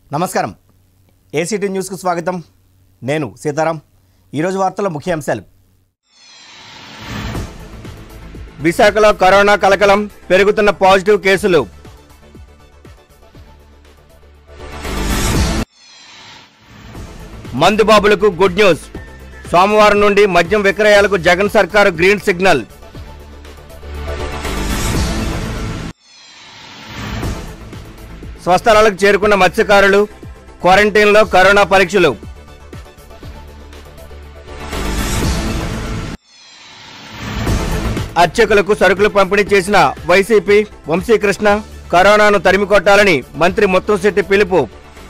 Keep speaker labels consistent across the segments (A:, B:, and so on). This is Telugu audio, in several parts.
A: నమస్కారం ఏసీటీ న్యూస్కు స్వాగతం నేను సీతారాం ఈరోజు వార్తల ముఖ్యాంశాలు విశాఖలో కరోనా కలకలం పెరుగుతున్న పాజిటివ్ కేసులు మందుబాబులకు గుడ్ న్యూస్ సోమవారం నుండి మద్యం విక్రయాలకు జగన్ సర్కారు గ్రీన్ సిగ్నల్ స్వస్థలాలకు చేరుకున్న మత్స్యకారులు క్వారంటైన్లో కరోనా పరీక్షలు అర్చకులకు సరుకులు పంపిణీ చేసిన వైసీపీ వంశీకృష్ణ కరోనాను తరిమి కొట్టాలని మంత్రి ముత్తంశెట్టి పిలుపు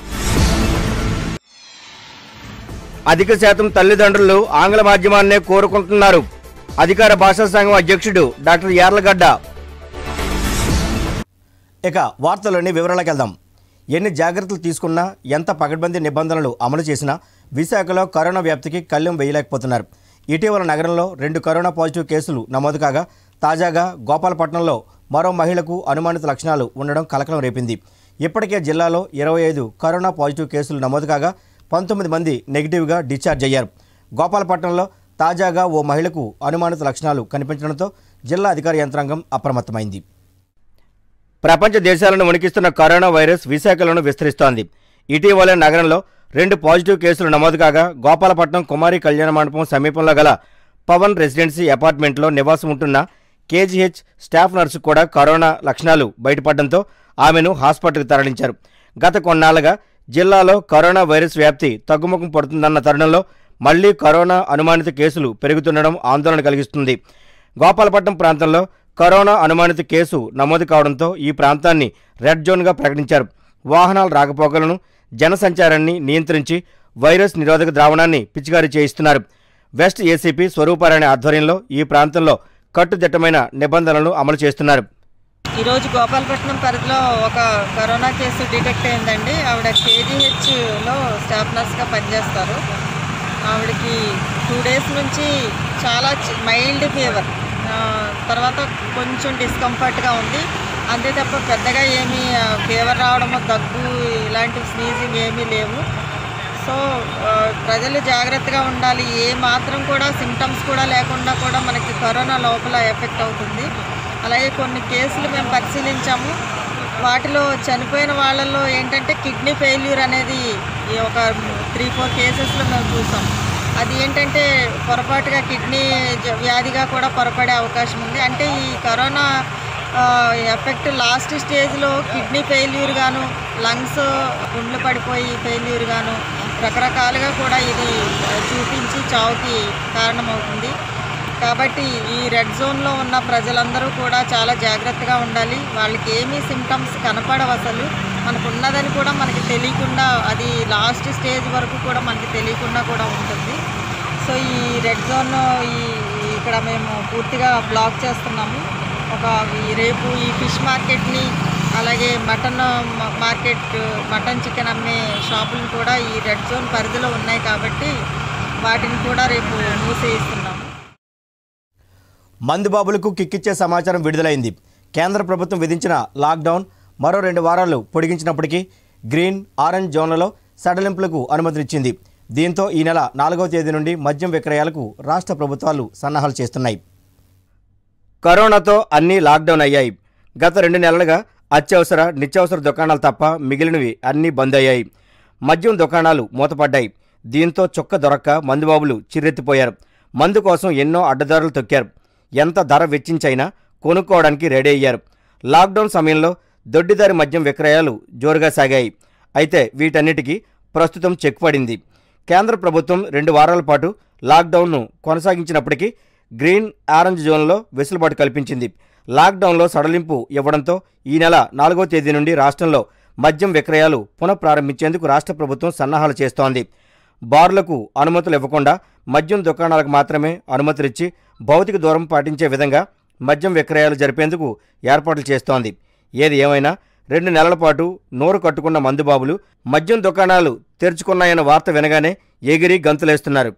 A: అధిక శాతం తల్లిదండ్రులు ఆంగ్ల మాధ్యమాన్నే కోరుకుంటున్నారు అధికార భాషా సంఘం అధ్యక్షుడు డాక్టర్ యార్లగడ్డ ఇక వార్తలోని వివరాలకు వెళ్దాం ఎన్ని జాగ్రత్తలు తీసుకున్నా ఎంత పకడ్బందీ నిబంధనలు అమలు చేసినా విశాఖలో కరోనా వ్యాప్తికి కళ్ళెం వేయలేకపోతున్నారు ఇటీవల నగరంలో రెండు కరోనా పాజిటివ్ కేసులు నమోదు కాగా తాజాగా గోపాలపట్నంలో మరో మహిళకు అనుమానిత లక్షణాలు ఉండడం కలకలం రేపింది ఇప్పటికే జిల్లాలో ఇరవై ఐదు కరోనా పాజిటివ్ కేసులు నమోదు కాగా పంతొమ్మిది మంది నెగిటివ్గా డిశ్చార్జ్ అయ్యారు గోపాలపట్నంలో తాజాగా ఓ మహిళకు అనుమానిత లక్షణాలు కనిపించడంతో జిల్లా అధికార యంత్రాంగం అప్రమత్తమైంది ప్రపంచ దేశాలను వణికిస్తున్న కరోనా వైరస్ విశాఖలోనూ విస్తరిస్తోంది ఇటీవలే నగరంలో రెండు పాజిటివ్ కేసులు నమోదు కాగా గోపాలపట్నం కుమారి కళ్యాణ మండపం సమీపంలో గల పవన్ రెసిడెన్సీ అపార్ట్మెంట్లో నివాసం ఉంటున్న కేజీహెచ్ స్టాఫ్ నర్సు కూడా కరోనా లక్షణాలు బయటపడడంతో ఆమెను హాస్పిటల్కి తరలించారు గత కొన్నాళ్లుగా జిల్లాలో కరోనా వైరస్ వ్యాప్తి తగ్గుముఖం పడుతుందన్న తరుణంలో మళ్లీ కరోనా అనుమానిత కేసులు పెరుగుతుండడం ఆందోళన కలిగిస్తుంది గోపాలపట్నం ప్రాంతంలో కరోనా అనుమానిత కేసు నమోదు కావడంతో ఈ ప్రాంతాన్ని రెడ్ జోన్గా ప్రకటించారు వాహనాల రాకపోకలను జనసంచారాన్ని నియంత్రించి వైరస్ నిరోధక ద్రావణాన్ని పిచికారీ చేయిస్తున్నారు వెస్ట్ ఏసీపీ స్వరూపారాయణ ఆధ్వర్యంలో ఈ ప్రాంతంలో కట్టుదిట్టమైన నిబంధనలను అమలు చేస్తున్నారు
B: ఈరోజు గోపాలపట్నం పరిధిలో ఒక కరోనా కేసు డిటెక్ట్ అయిందండి ఆవిడ కేజీహెచ్లో స్టాఫ్ నర్స్గా పనిచేస్తారు ఆవిడకి టూ డేస్ నుంచి చాలా మైల్డ్ ఫీవర్ తర్వాత కొంచెం డిస్కంఫర్ట్గా ఉంది అంతే తప్ప పెద్దగా ఏమీ ఫీవర్ రావడము దగ్గు ఇలాంటి స్నీజింగ్ ఏమీ లేవు సో ఆ, ప్రజలు జాగ్రత్తగా ఉండాలి ఏ మాత్రం కూడా సిమ్టమ్స్ కూడా లేకుండా కూడా మనకి కరోనా లోపల ఎఫెక్ట్ అవుతుంది అలాగే కొన్ని కేసులు మేము పరిశీలించాము వాటిలో చనిపోయిన వాళ్ళల్లో ఏంటంటే కిడ్నీ ఫెయిల్యూర్ అనేది ఈ ఒక త్రీ ఫోర్ కేసెస్లో మేము చూసాం అది ఏంటంటే పొరపాటుగా కిడ్నీ జ- వ్యాధిగా కూడా పొరపడే అవకాశం ఉంది అంటే ఈ కరోనా ఆ, ఎఫెక్ట్ లాస్ట్ స్టేజ్లో కిడ్నీ ఫెయిల్యూర్ గాను లంగ్స్ గుండ్లు పడిపోయి ఫెయిల్యూర్ గాను రకరకాలుగా కూడా ఇది ఆ, చూపించి చావుకి కారణమవుతుంది కాబట్టి ఈ రెడ్ జోన్లో ఉన్న ప్రజలందరూ కూడా చాలా జాగ్రత్తగా ఉండాలి వాళ్ళకి ఏమీ సిమ్టమ్స్ కనపడవు అసలు మనకు ఉన్నదని కూడా మనకి తెలియకుండా అది లాస్ట్ స్టేజ్ వరకు కూడా మనకి తెలియకుండా కూడా ఉంటుంది సో ఈ రెడ్ జోన్ ఈ ఈ ఇక్కడ మేము పూర్తిగా బ్లాక్ చేస్తున్నాము ఒక ఈ రేపు ఈ ఫిష్ మార్కెట్ని అలాగే మటన్ మ- మార్కెట్ మటన్ చికెన్ అమ్మే షాపులు కూడా ఈ రెడ్ జోన్ పరిధిలో ఉన్నాయి కాబట్టి వాటిని కూడా రేపు మూసేయిస్తున్నాము
A: మందుబాబులకు కిక్కిచ్చే సమాచారం విడుదలైంది కేంద్ర ప్రభుత్వం విధించిన లాక్డౌన్ మరో రెండు వారాలు పొడిగించినప్పటికీ గ్రీన్ ఆరెంజ్ జోన్లలో సడలింపులకు అనుమతినిచ్చింది దీంతో ఈ నెల నాలుగవ తేదీ నుండి మద్యం విక్రయాలకు రాష్ట్ర ప్రభుత్వాలు సన్నాహాలు చేస్తున్నాయి కరోనాతో అన్నీ లాక్డౌన్ అయ్యాయి గత రెండు నెలలుగా అత్యవసర నిత్యావసర దుకాణాలు తప్ప మిగిలినవి అన్నీ బంద్ అయ్యాయి మద్యం దుకాణాలు మూతపడ్డాయి దీంతో చొక్క దొరక్క మందుబాబులు చిర్రెత్తిపోయారు మందు కోసం ఎన్నో అడ్డదారులు తొక్కారు ఎంత ధర వెచ్చించైనా కొనుక్కోవడానికి రెడీ అయ్యారు లాక్డౌన్ సమయంలో దొడ్డిదారి మద్యం విక్రయాలు జోరుగా సాగాయి అయితే వీటన్నిటికీ ప్రస్తుతం చెక్ పడింది కేంద్ర ప్రభుత్వం రెండు వారాల పాటు లాక్డౌన్ను కొనసాగించినప్పటికీ గ్రీన్ ఆరెంజ్ జోన్లో వెసులుబాటు కల్పించింది లాక్డౌన్లో సడలింపు ఇవ్వడంతో ఈ నెల నాలుగో తేదీ నుండి రాష్ట్రంలో మద్యం విక్రయాలు పునఃప్రారంభించేందుకు రాష్ట్ర ప్రభుత్వం సన్నాహాలు చేస్తోంది బార్లకు అనుమతులు ఇవ్వకుండా మద్యం దుకాణాలకు మాత్రమే అనుమతులిచ్చి భౌతిక దూరం పాటించే విధంగా మద్యం విక్రయాలు జరిపేందుకు ఏర్పాట్లు చేస్తోంది ఏది ఏమైనా రెండు నెలల పాటు నోరు కట్టుకున్న మందుబాబులు మద్యం దుకాణాలు తెరుచుకున్నాయన్న వార్త వినగానే ఎగిరి గంతులేస్తున్నారు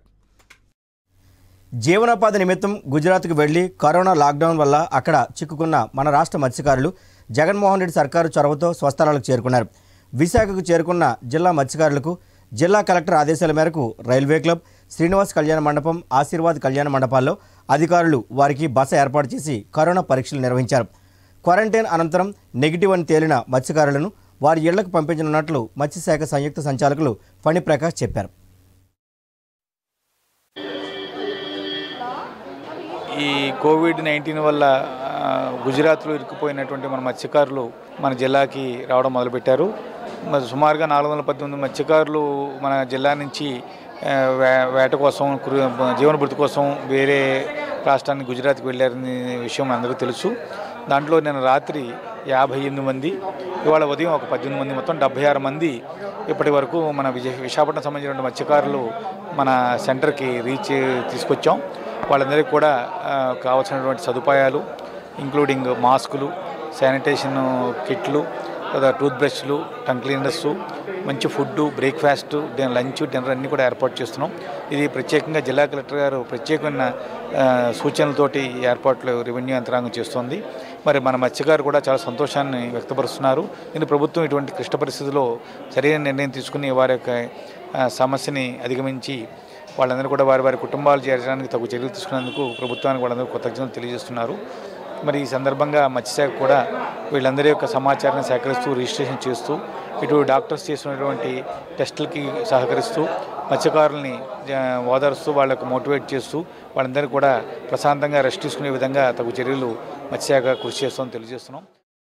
A: జీవనోపాధి నిమిత్తం గుజరాత్కు వెళ్లి కరోనా లాక్డౌన్ వల్ల అక్కడ చిక్కుకున్న మన రాష్ట్ర మత్స్యకారులు జగన్మోహన్ రెడ్డి సర్కారు చొరవతో స్వస్థలాలకు చేరుకున్నారు విశాఖకు చేరుకున్న జిల్లా మత్స్యకారులకు జిల్లా కలెక్టర్ ఆదేశాల మేరకు రైల్వే క్లబ్ శ్రీనివాస్ కళ్యాణ మండపం ఆశీర్వాద్ కళ్యాణ మండపాల్లో అధికారులు వారికి బస ఏర్పాటు చేసి కరోనా పరీక్షలు నిర్వహించారు క్వారంటైన్ అనంతరం నెగిటివ్ అని తేలిన మత్స్యకారులను వారి ఇళ్లకు పంపించనున్నట్లు మత్స్యశాఖ సంయుక్త సంచాలకులు ఫణిప్రకాష్ చెప్పారు
C: ఈ కోవిడ్ నైన్టీన్ వల్ల ఆ, గుజరాత్లో ఇరుక్కుపోయినటువంటి మన మత్స్యకారులు మన జిల్లాకి రావడం మొదలుపెట్టారు మరి సుమారుగా నాలుగు వందల పద్దెనిమిది మత్స్యకారులు మన జిల్లా నుంచి ఆ, వే- వేట కోసం కృ- జీవనభృతి కోసం వేరే రాష్ట్రానికి గుజరాత్కి వెళ్ళారనే విషయం అందరికీ తెలుసు దాంట్లో నేను రాత్రి యాభై ఎనిమిది మంది ఇవాళ ఉదయం ఒక పద్దెనిమిది మంది మొత్తం డెబ్బై ఆరు మంది ఇప్పటి వరకు మన విజయ విశాఖపట్నం సంబంధించిన మత్స్యకారులు మన సెంటర్కి రీచ్ తీసుకొచ్చాం వాళ్ళందరికీ కూడా ఆ, కావాల్సినటువంటి సదుపాయాలు ఇంక్లూడింగ్ మాస్కులు శానిటేషన్ కిట్లు లేదా టూత్ బ్రష్లు టంగ్ క్లీనర్స్ మంచి ఫుడ్ బ్రేక్ఫాస్ట్ లంచ్ డిన్నర్ అన్నీ కూడా ఏర్పాటు చేస్తున్నాం ఇది ప్రత్యేకంగా జిల్లా కలెక్టర్ గారు ప్రత్యేకమైన ఆ, సూచనలతోటి ఈ ఏర్పాట్లు రెవెన్యూ యంత్రాంగం చేస్తోంది మరి మన మత్స్యకారు కూడా చాలా సంతోషాన్ని వ్యక్తపరుస్తున్నారు ఇది ప్రభుత్వం ఇటువంటి క్లిష్ట పరిస్థితుల్లో సరైన నిర్ణయం తీసుకుని వారి యొక్క ఆ, సమస్యని అధిగమించి వాళ్ళందరూ కూడా వారి వారి కుటుంబాలు చేర్చడానికి తగు చర్యలు తీసుకున్నందుకు ప్రభుత్వానికి వాళ్ళందరూ కృతజ్ఞతలు తెలియజేస్తున్నారు మరి ఈ సందర్భంగా మత్స్యశాఖ కూడా వీళ్ళందరి యొక్క సమాచారాన్ని సేకరిస్తూ రిజిస్ట్రేషన్ చేస్తూ ఇటు డాక్టర్స్ చేస్తున్నటువంటి టెస్టులకి సహకరిస్తూ మత్స్యకారుల్ని ఆ, ఓదారుస్తూ వాళ్ళకు మోటివేట్ చేస్తూ వాళ్ళందరూ కూడా ప్రశాంతంగా రెస్ట్ తీసుకునే విధంగా తగు చర్యలు మత్స్యశాఖ కృషి చేస్తామని తెలియజేస్తున్నాం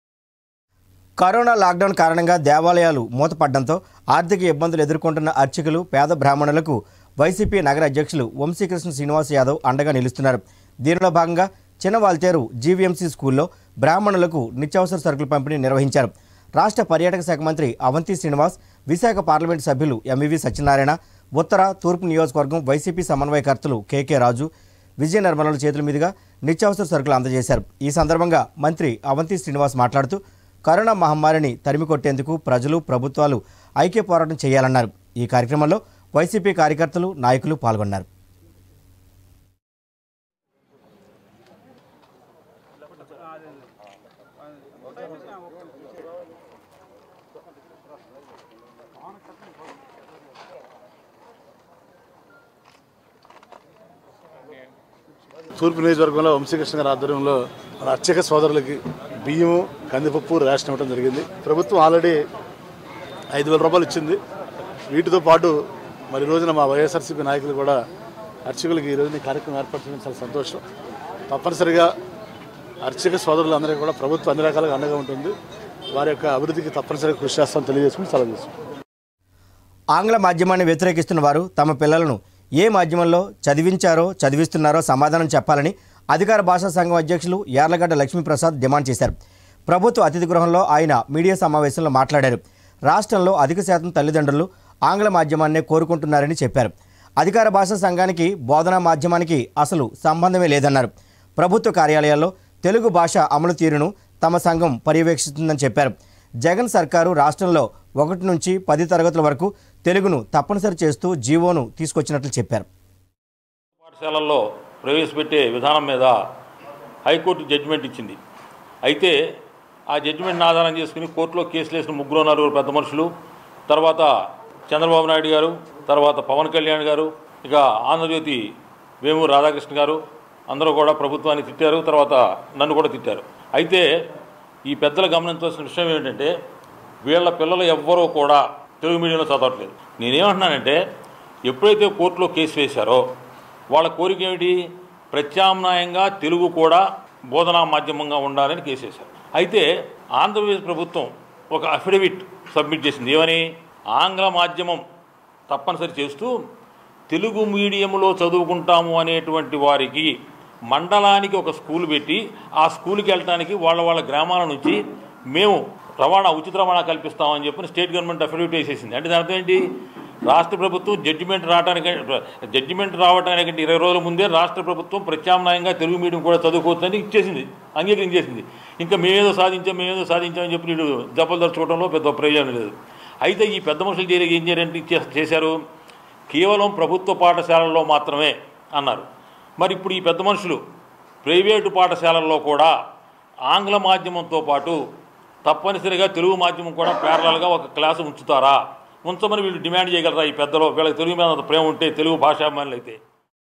A: కరోనా లాక్డౌన్ కారణంగా దేవాలయాలు మూతపడడంతో ఆర్థిక ఇబ్బందులు ఎదుర్కొంటున్న అర్చకులు పేద బ్రాహ్మణులకు వైసీపీ నగర అధ్యక్షులు వంశీకృష్ణ శ్రీనివాస్ యాదవ్ అండగా నిలుస్తున్నారు దీనిలో భాగంగా చిన్నవాల్తేరు జీవీఎంసీ స్కూల్లో బ్రాహ్మణులకు నిత్యావసర సరుకుల పంపిణీ నిర్వహించారు రాష్ట్ర పర్యాటక శాఖ మంత్రి అవంతి శ్రీనివాస్ విశాఖ పార్లమెంటు సభ్యులు ఎంవివి సత్యనారాయణ ఉత్తర తూర్పు నియోజకవర్గం వైసీపీ సమన్వయకర్తలు కేకే రాజు విజయ నిర్మల చేతుల మీదుగా నిత్యావసర సరుకులు అందజేశారు ఈ సందర్భంగా మంత్రి అవంతి శ్రీనివాస్ మాట్లాడుతూ కరోనా మహమ్మారిని తరిమి కొట్టేందుకు ప్రజలు ప్రభుత్వాలు ఐక్య పోరాటం చేయాలన్నారు ఈ కార్యక్రమంలో వైసీపీ కార్యకర్తలు నాయకులు పాల్గొన్నారు
D: తూర్పు నియోజకవర్గంలో వంశీకృష్ణ గారి ఆధ్వర్యంలో మన అర్చక సోదరులకి బియ్యము కందిపప్పు రేషన్ ఇవ్వడం జరిగింది ప్రభుత్వం ఆల్రెడీ ఐదు వేల రూపాయలు ఇచ్చింది వీటితో పాటు మరి ఈ రోజున మా వైఎస్ఆర్సీపీ నాయకులు కూడా అర్చకులకి ఈ రోజున ఈ కార్యక్రమం ఏర్పాటు చేయడం చాలా సంతోషం తప్పనిసరిగా అర్చక సోదరులందరికీ కూడా ప్రభుత్వం అన్ని రకాలుగా అండగా ఉంటుంది వారి యొక్క అభివృద్ధికి తప్పనిసరిగా కృషి చేస్తామని తెలియజేసుకుని సెలవు తీసుకుంటాం
A: ఆంగ్ల మాధ్యమాన్ని వ్యతిరేకిస్తున్న వారు తమ పిల్లలను ఏ మాధ్యమంలో చదివించారో చదివిస్తున్నారో సమాధానం చెప్పాలని అధికార భాషా సంఘం అధ్యక్షులు యార్లగడ్డ లక్ష్మీప్రసాద్ డిమాండ్ చేశారు ప్రభుత్వ అతిథి గృహంలో ఆయన మీడియా సమావేశంలో మాట్లాడారు రాష్ట్రంలో అధిక శాతం తల్లిదండ్రులు ఆంగ్ల మాధ్యమాన్నే కోరుకుంటున్నారని చెప్పారు అధికార భాషా సంఘానికి బోధనా మాధ్యమానికి అసలు సంబంధమే లేదన్నారు ప్రభుత్వ కార్యాలయాల్లో తెలుగు భాష అమలు తీరును తమ సంఘం పర్యవేక్షిస్తుందని చెప్పారు జగన్ సర్కారు రాష్ట్రంలో ఒకటి నుంచి పది తరగతుల వరకు తెలుగును తప్పనిసరి చేస్తూ జీవోను తీసుకొచ్చినట్లు చెప్పారు
E: పాఠశాలల్లో ప్రవేశపెట్టే విధానం మీద హైకోర్టు జడ్జిమెంట్ ఇచ్చింది అయితే ఆ జడ్జిమెంట్ని ఆధారం చేసుకుని కోర్టులో కేసులు వేసిన ముగ్గురు నలుగురు పెద్ద మనుషులు తర్వాత చంద్రబాబు నాయుడు గారు తర్వాత పవన్ కళ్యాణ్ గారు ఇక ఆంధ్రజ్యోతి వేమూరు రాధాకృష్ణ గారు అందరూ కూడా ప్రభుత్వాన్ని తిట్టారు తర్వాత నన్ను కూడా తిట్టారు అయితే ఈ పెద్దలు గమనించవలసిన విషయం ఏంటంటే వీళ్ళ పిల్లలు ఎవ్వరూ కూడా తెలుగు మీడియంలో చదవట్లేదు నేనేమంటున్నానంటే ఎప్పుడైతే కోర్టులో కేసు వేశారో వాళ్ళ కోరిక ఏమిటి ప్రత్యామ్నాయంగా తెలుగు కూడా బోధనా మాధ్యమంగా ఉండాలని కేసేశారు అయితే ఆంధ్రప్రదేశ్ ప్రభుత్వం ఒక అఫిడవిట్ సబ్మిట్ చేసింది ఏమని ఆంగ్ల మాధ్యమం తప్పనిసరి చేస్తూ తెలుగు మీడియంలో చదువుకుంటాము అనేటువంటి వారికి మండలానికి ఒక స్కూల్ పెట్టి ఆ స్కూల్కి వెళ్ళడానికి వాళ్ళ వాళ్ళ గ్రామాల నుంచి మేము రవాణా ఉచిత రవాణా కల్పిస్తామని చెప్పి స్టేట్ గవర్నమెంట్ అఫిడవిట్ వేసేసింది అంటే దాని అర్థం ఏంటి రాష్ట్ర ప్రభుత్వం జడ్జిమెంట్ రావడానికి జడ్జిమెంట్ రావడానికంటే ఇరవై రోజుల ముందే రాష్ట్ర ప్రభుత్వం ప్రత్యామ్నాయంగా తెలుగు మీడియం కూడా చదువుకోవచ్చని ఇచ్చేసింది అంగీకరించేసింది ఇంకా మేమేదో సాధించాం మేమేదో సాధించామని చెప్పి వీడు జబ్బలు దర్చుకోవడంలో పెద్ద ప్రయోజనం లేదు అయితే ఈ పెద్ద మనుషులు చేరే ఏం చేయాలంటే ఇచ్చే- చేశారు కేవలం ప్రభుత్వ పాఠశాలల్లో మాత్రమే అన్నారు మరి ఇప్పుడు ఈ పెద్ద మనుషులు ప్రైవేటు పాఠశాలల్లో కూడా ఆంగ్ల మాధ్యమంతో పాటు తప్పనిసరిగా తెలుగు మాధ్యమం కూడా ప్యారలల్గా ఒక క్లాసు ఉంచుతారా ఉంచమని వీళ్ళు డిమాండ్ చేయగలరా ఈ పెద్దలు వీళ్ళకి తెలుగు మీద అంత ప్రేమ ఉంటే తెలుగు భాషాభిమానులు అయితే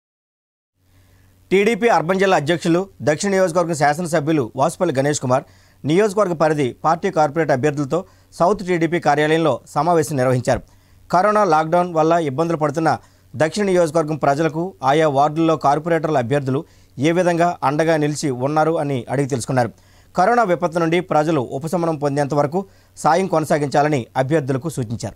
A: టీడీపీ అర్బన్ జిల్లా అధ్యక్షులు దక్షిణ నియోజకవర్గం శాసనసభ్యులు వాసుపల్లి గణేష్ కుమార్ నియోజకవర్గ పరిధి పార్టీ కార్పొరేట్ అభ్యర్థులతో సౌత్ టీడీపీ కార్యాలయంలో సమావేశం నిర్వహించారు కరోనా లాక్డౌన్ వల్ల ఇబ్బందులు పడుతున్న దక్షిణ నియోజకవర్గం ప్రజలకు ఆయా వార్డుల్లో కార్పొరేటర్ల అభ్యర్థులు ఏ విధంగా అండగా నిలిచి ఉన్నారు అని అడిగి తెలుసుకున్నారు కరోనా విపత్తు నుండి ప్రజలు ఉపశమనం పొందేంత వరకు సాయం కొనసాగించాలని అభ్యర్థులకు సూచించారు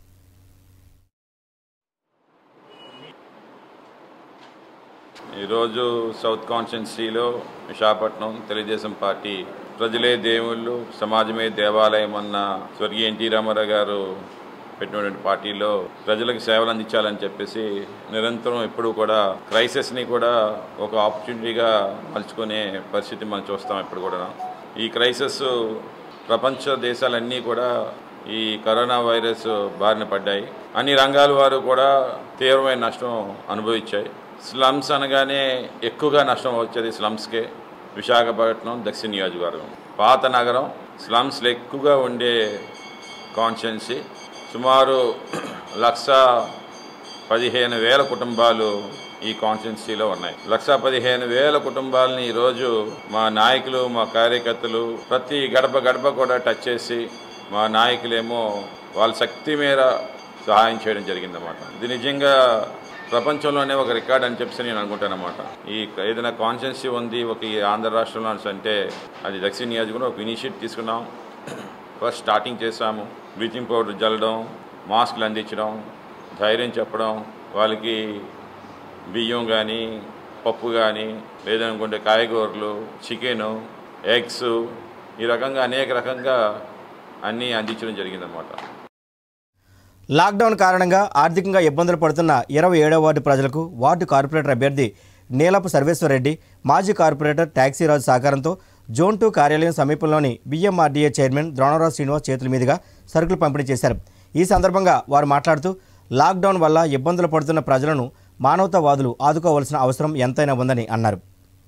F: ఈరోజు సౌత్ కాన్స్టిట్యున్సీలో విశాఖపట్నం తెలుగుదేశం పార్టీ ప్రజలే దేవుళ్ళు సమాజమే దేవాలయం అన్న స్వర్గీయ ఎన్టీ రామారావు గారు పెట్టినటువంటి పార్టీలో ప్రజలకు సేవలు అందించాలని చెప్పేసి నిరంతరం ఎప్పుడూ కూడా క్రైసిస్ని కూడా ఒక ఆపర్చునిటీగా మలుచుకునే పరిస్థితి మనం చూస్తాం ఇప్పుడు కూడా ఈ క్రైసిస్ ప్రపంచ దేశాలన్నీ కూడా ఈ కరోనా వైరస్ బారిన పడ్డాయి అన్ని రంగాల వారు కూడా తీవ్రమైన నష్టం అనుభవించాయి స్లమ్స్ అనగానే ఎక్కువగా నష్టం వచ్చేది స్లమ్స్కే విశాఖపట్నం దక్షిణ నియోజకవర్గం పాత నగరం స్లమ్స్లో ఎక్కువగా ఉండే కాన్స్టిట్యున్సీ సుమారు లక్ష పదిహేను వేల కుటుంబాలు ఈ కాన్స్టిట్యున్సీలో ఉన్నాయి లక్ష పదిహేను వేల కుటుంబాలని ఈరోజు మా నాయకులు మా కార్యకర్తలు ప్రతి గడప గడప కూడా టచ్ చేసి మా నాయకులేమో వాళ్ళ శక్తి మేర సహాయం చేయడం జరిగిందన్నమాట ఇది నిజంగా ప్రపంచంలోనే ఒక రికార్డ్ అని చెప్పి నేను అనుకుంటానమాట ఈ ఏదైనా కాన్స్టిట్యున్సీ ఉంది ఒక ఈ ఆంధ్ర రాష్ట్రంలో అంటే అది దక్షిణ నియోజకవర్గం ఒక ఇనిషియేటివ్ తీసుకున్నాం ఫస్ట్ స్టార్టింగ్ చేసాము బ్లీచింగ్ పౌడర్ జల్లడం మాస్కులు అందించడం ధైర్యం చెప్పడం వాళ్ళకి బియ్యం కానీ పప్పు కానీ లేదనుకుంటే కాయగూరలు చికెను ఎగ్స్ ఈ రకంగా అనేక రకంగా అన్నీ అందించడం జరిగిందన్నమాట
A: లాక్డౌన్ కారణంగా ఆర్థికంగా ఇబ్బందులు పడుతున్న ఇరవై ఏడవ వార్డు ప్రజలకు వార్డు కార్పొరేటర్ అభ్యర్థి నీలపు సర్వేశ్వరరెడ్డి మాజీ కార్పొరేటర్ ట్యాక్సీరాజు సహకారంతో జోన్ టూ కార్యాలయం సమీపంలోని బిఎంఆర్డీఏ చైర్మన్ ద్రోణరావు శ్రీనివాస్ చేతుల మీదుగా సరుకులు పంపిణీ చేశారు ఈ సందర్భంగా వారు మాట్లాడుతూ లాక్డౌన్ వల్ల ఇబ్బందులు పడుతున్న ప్రజలను మానవతావాదులు ఆదుకోవాల్సిన అవసరం ఎంతైనా ఉందని అన్నారు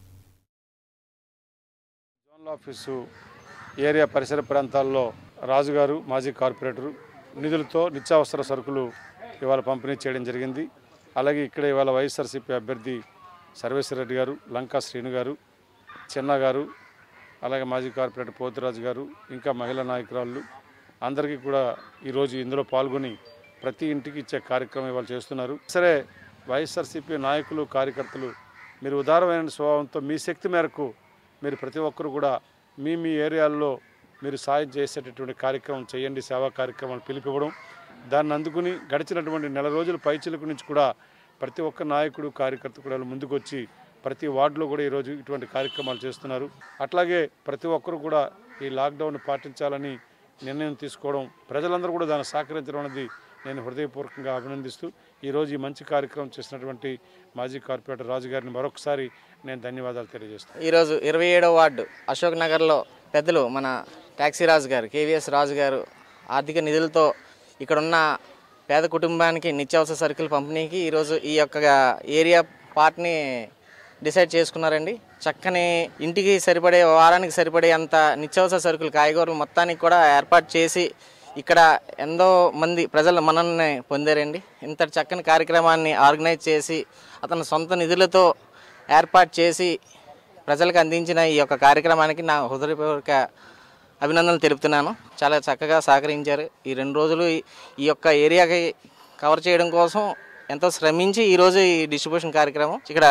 G: జోనల్ ఆఫీసు ఏరియా పరిసర ప్రాంతాల్లో రాజుగారు మాజీ కార్పొరేటరు నిధులతో నిత్యావసర సరుకులు ఇవాళ పంపిణీ చేయడం జరిగింది అలాగే ఇక్కడ ఇవాళ వైఎస్ఆర్సీపీ అభ్యర్థి సర్వేశ్వరరెడ్డి గారు లంకా శ్రీను గారు చిన్న గారు అలాగే మాజీ కార్పొరేటర్ పోతురాజు గారు ఇంకా మహిళా నాయకురాళ్ళు అందరికీ కూడా ఈరోజు ఇందులో పాల్గొని ప్రతి ఇంటికి ఇచ్చే కార్యక్రమం ఇవాళ చేస్తున్నారు సరే వైఎస్ఆర్సీపీ నాయకులు కార్యకర్తలు మీరు ఉదారమైన స్వభావంతో మీ శక్తి మేరకు మీరు ప్రతి ఒక్కరు కూడా మీ మీ ఏరియాల్లో మీరు సాయం చేసేటటువంటి కార్యక్రమం చేయండి సేవా కార్యక్రమాలు పిలిపివ్వడం దాన్ని అందుకుని గడిచినటువంటి నెల రోజుల పైచిలకు నుంచి కూడా ప్రతి ఒక్క నాయకుడు కార్యకర్త కూడా ముందుకు వచ్చి ప్రతి వార్డులో కూడా ఈరోజు ఇటువంటి కార్యక్రమాలు చేస్తున్నారు అట్లాగే ప్రతి ఒక్కరు కూడా ఈ లాక్డౌన్ పాటించాలని నిర్ణయం తీసుకోవడం ప్రజలందరూ కూడా దాన్ని సహకరించడం అనేది నేను హృదయపూర్వకంగా అభినందిస్తూ ఈరోజు ఈ మంచి కార్యక్రమం చేసినటువంటి మాజీ కార్పొరేటర్ రాజు గారిని మరొకసారి నేను ధన్యవాదాలు తెలియజేస్తాను
H: ఈరోజు ఇరవై ఏడవ వార్డు అశోక్ నగర్లో పెద్దలు మన ట్యాక్సీ రాజు గారు కేవీఎస్ రాజు గారు ఆర్థిక నిధులతో ఇక్కడున్న పేద కుటుంబానికి నిత్యావసర సరుకుల పంపిణీకి ఈరోజు ఈ యొక్క ఏరియా పార్ట్ని డిసైడ్ చేసుకున్నారండి చక్కని ఇంటికి సరిపడే వారానికి సరిపడే అంత నిత్యావసర సరుకులు కాయగూరలు మొత్తానికి కూడా ఏర్పాటు చేసి ఇక్కడ ఎంతో మంది ప్రజలు మనల్ని పొందారండి ఇంత చక్కని కార్యక్రమాన్ని ఆర్గనైజ్ చేసి అతని సొంత నిధులతో ఏర్పాటు చేసి ప్రజలకు అందించిన ఈ యొక్క కార్యక్రమానికి నా హృదయపూర్వక అభినందనలు తెలుపుతున్నాను చాలా చక్కగా సహకరించారు ఈ రెండు రోజులు ఈ- ఈ యొక్క ఏరియాకి కవర్ చేయడం కోసం ఎంతో శ్రమించి ఈరోజు ఈ డిస్ట్రిబ్యూషన్ కార్యక్రమం ఇక్కడ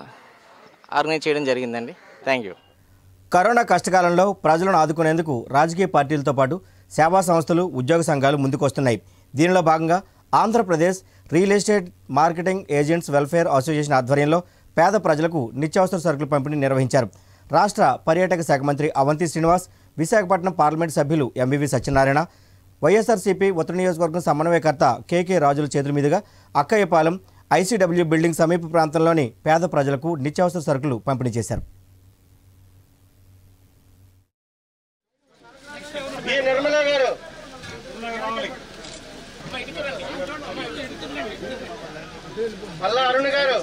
H: ఆర్గనైజ్ చేయడం జరిగిందండి థ్యాంక్ యూ
A: కరోనా కష్టకాలంలో ప్రజలను ఆదుకునేందుకు రాజకీయ పార్టీలతో పాటు సేవా సంస్థలు ఉద్యోగ సంఘాలు ముందుకొస్తున్నాయి దీనిలో భాగంగా Andhra Pradesh real estate marketing agents welfare association ఆధ్వర్యంలో పేద ప్రజలకు నిత్యావసర సరుకుల పంపిణీ నిర్వహించారు రాష్ట్ర పర్యాటక శాఖ మంత్రి అవంతి శ్రీనివాస్ విశాఖపట్నం పార్లమెంట్ సభ్యులు ఎంవివి సత్యనారాయణ వైఎస్ఆర్సీపీ ఉత్తర నియోజకవర్గం సమన్వయకర్త కేకే రాజుల చేతుల మీదుగా అక్కయ్యపాలెం ఐసీడబ్ల్యూ బిల్డింగ్ సమీప ప్రాంతంలోని పేద ప్రజలకు నిత్యావసర సరుకులు పంపిణీ చేశారు
I: మల్లా అరుణ్ గారు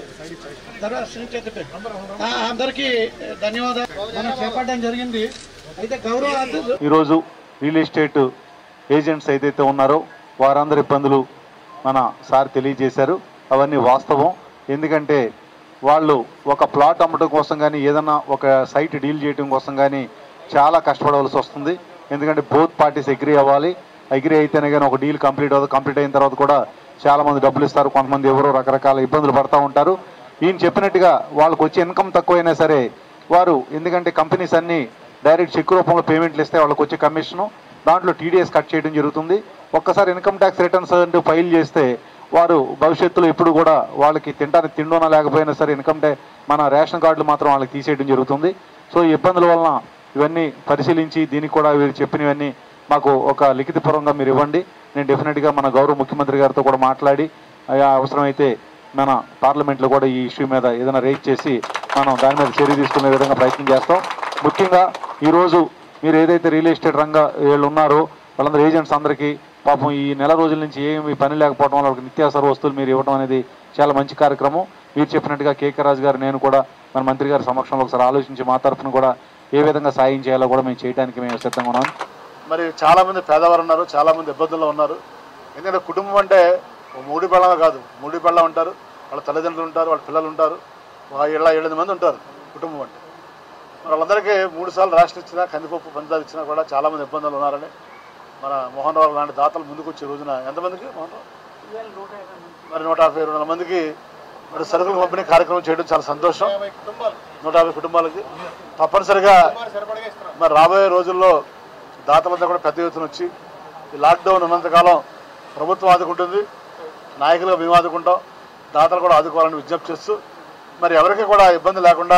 I: ఆ, అందరికీ ధన్యవాదాలు మనం చేపట్టడం జరిగింది అయితే గౌరవ అతిథులు
J: ఈరోజు రియల్ ఎస్టేట్ ఏజెంట్స్ ఏదైతే ఉన్నారో వారందరి ఇబ్బందులు మన సార్ తెలియజేశారు అవన్నీ వాస్తవం ఎందుకంటే వాళ్ళు ఒక ప్లాట్ అమ్మడం కోసం కానీ ఏదన్నా ఒక సైట్ డీల్ చేయడం కోసం కానీ చాలా కష్టపడవలసి వస్తుంది ఎందుకంటే బోత్ పార్టీస్ అగ్రీ అవ్వాలి అగ్రీ అయితేనే కానీ ఒక డీల్ కంప్లీట్ అవ్వదు కంప్లీట్ అయిన తర్వాత కూడా చాలా మంది డబ్బులు ఇస్తారు కొంతమంది ఎవరో రకరకాల ఇబ్బందులు పడతా ఉంటారు ఈయన చెప్పినట్టుగా వాళ్ళకి వచ్చే ఇన్కమ్ తక్కువైనా సరే వారు ఎందుకంటే కంపెనీస్ అన్నీ డైరెక్ట్ చెక్ రూపంలో పేమెంట్లు ఇస్తే వాళ్ళకి వచ్చే కమిషను దాంట్లో టీడీఎస్ కట్ చేయడం జరుగుతుంది ఒక్కసారి ఇన్కమ్ ట్యాక్స్ రిటర్న్స్ అంటూ ఫైల్ చేస్తే వారు భవిష్యత్తులో ఎప్పుడు కూడా వాళ్ళకి తినడానికి తిండునా లేకపోయినా సరే ఇన్కమ్ ట్యాక్స్ మన రేషన్ కార్డులు మాత్రం వాళ్ళకి తీసేయడం జరుగుతుంది సో ఈ ఇబ్బందుల వలన ఇవన్నీ పరిశీలించి దీనికి కూడా వీరు చెప్పినవన్నీ మాకు ఒక లిఖితపూర్వకంగా మీరు ఇవ్వండి నేను డెఫినెట్గా మన గౌరవ ముఖ్యమంత్రి గారితో కూడా మాట్లాడి అయా అవసరమైతే మన పార్లమెంట్లో కూడా ఈ ఇష్యూ మీద ఏదైనా రేజ్ చేసి మనం దాని మీద చర్య తీసుకునే విధంగా ప్రయత్నం చేస్తాం ముఖ్యంగా ఈరోజు మీరు ఏదైతే రియల్ ఎస్టేట్ రంగ వీళ్ళు ఉన్నారో వాళ్ళందరూ ఏజెంట్స్ అందరికీ పాపం ఈ నెల రోజుల నుంచి ఏమి పని లేకపోవడం వల్ల వాళ్ళకి నిత్యావసర వస్తువులు మీరు ఇవ్వడం అనేది చాలా మంచి కార్యక్రమం మీరు చెప్పినట్టుగా కేకే రాజు గారు నేను కూడా మన మంత్రి గారి సమక్షంలో ఒకసారి ఆలోచించి మా తరఫున కూడా ఏ విధంగా సాయం చేయాలో కూడా మేము చేయడానికి మేము సిద్ధంగా ఉన్నాం
D: మరి చాలా మంది పేదవారు ఉన్నారు చాలా మంది ఇబ్బందుల్లో ఉన్నారు ఎందుకంటే కుటుంబం అంటే ఓ మూడు పెళ్ళమే కాదు మూడు పెళ్ళ ఉంటారు వాళ్ళ తల్లిదండ్రులు ఉంటారు వాళ్ళ పిల్లలు ఉంటారు ఒక ఏళ్ళ ఏడెనిమిది మంది ఉంటారు కుటుంబం అంటే మరి వాళ్ళందరికీ మూడు సార్లు రేషన్ ఇచ్చినా కందిపప్పు పంచదార ఇచ్చినా కూడా చాలా మంది ఇబ్బందులు ఉన్నారని మన మోహన్ రావు లాంటి దాతలు ముందుకు వచ్చే రోజున ఎంతమందికి మోహన్ రావు మరి నూట యాభై రెండు వందల మందికి మరి సరుకులు పంపిణీ కార్యక్రమం చేయడం చాలా సంతోషం నూట యాభై కుటుంబాలకి తప్పనిసరిగా మరి రాబోయే రోజుల్లో దాతలంతా కూడా పెద్ద ఎత్తున వచ్చి ఈ లాక్డౌన్ ఉన్నంతకాలం ప్రభుత్వం ఆదుకుంటుంది నాయకులుగా మేము ఆదుకుంటాం దాతలు కూడా ఆదుకోవాలని విజ్ఞప్తి చేస్తూ మరి ఎవరికి కూడా ఇబ్బంది లేకుండా